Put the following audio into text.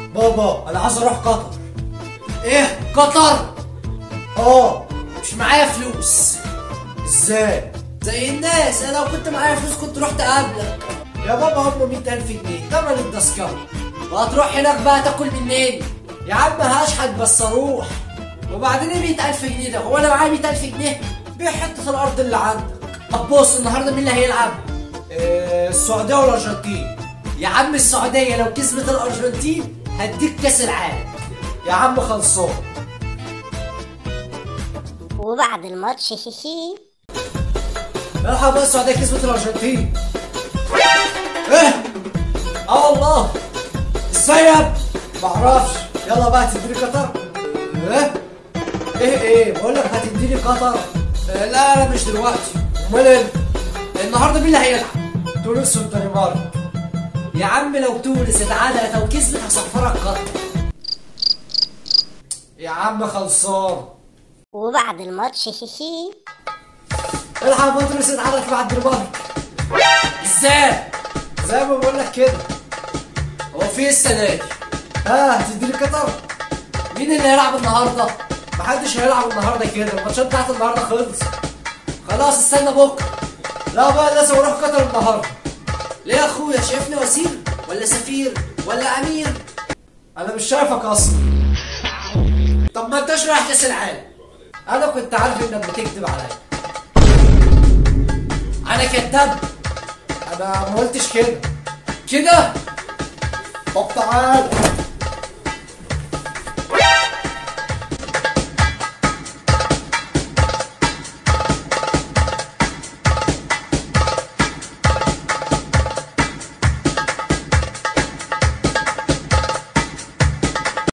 بابا انا عايز اروح قطر ايه قطر اه مش معايا فلوس ازاي زي الناس انا لو كنت معايا فلوس كنت رحت اقابلك يا بابا هم 100000 جنيه تمن التذكره وهتروح هناك بقى تاكل منين يا عم هشحت بس اروح وبعدين ايه 100000 جنيه ده هو انا معايا 100000 جنيه بيع حته الارض اللي عندك طب بص النهارده مين اللي هيلعب إيه السعوديه والارجنتين يا عم السعوديه لو كسبت الارجنتين هديك كاس العالم يا عم خلصان وبعد الماتش هيهي الحق بقى السعوديه كسبت الارجنتين ايه اه والله ازاي يا ابني معرفش يلا بقى هتديني قطر ايه ايه ايه بقول لك هتديني قطر آه، لا لا مش دلوقتي امال انت النهارده مين اللي هيلعب تونس والدنمارك يا عم لو تونس اتعادلت او كسبت هسفرك قطر يا عم خلصان وبعد الماتش هيهي الحق بقى تونس اتعرف مع الدنمارك ازاي زي ما بقول لك كده هو في السنه دي ها هتديني قطر مين اللي هيلعب النهارده محدش هيلعب النهارده كده الماتشات بتاعت النهارده خلص خلاص استنى بكره لا بقى لازم اروح قطر النهارده ليه يا اخويا شايفني وزير ولا سفير ولا امير انا مش شايفك اصلا طب ما انتش رايح كاس العالم انا كنت عارف انك بتكذب عليا انا كذاب انا ما قلتش كده كده طب تعال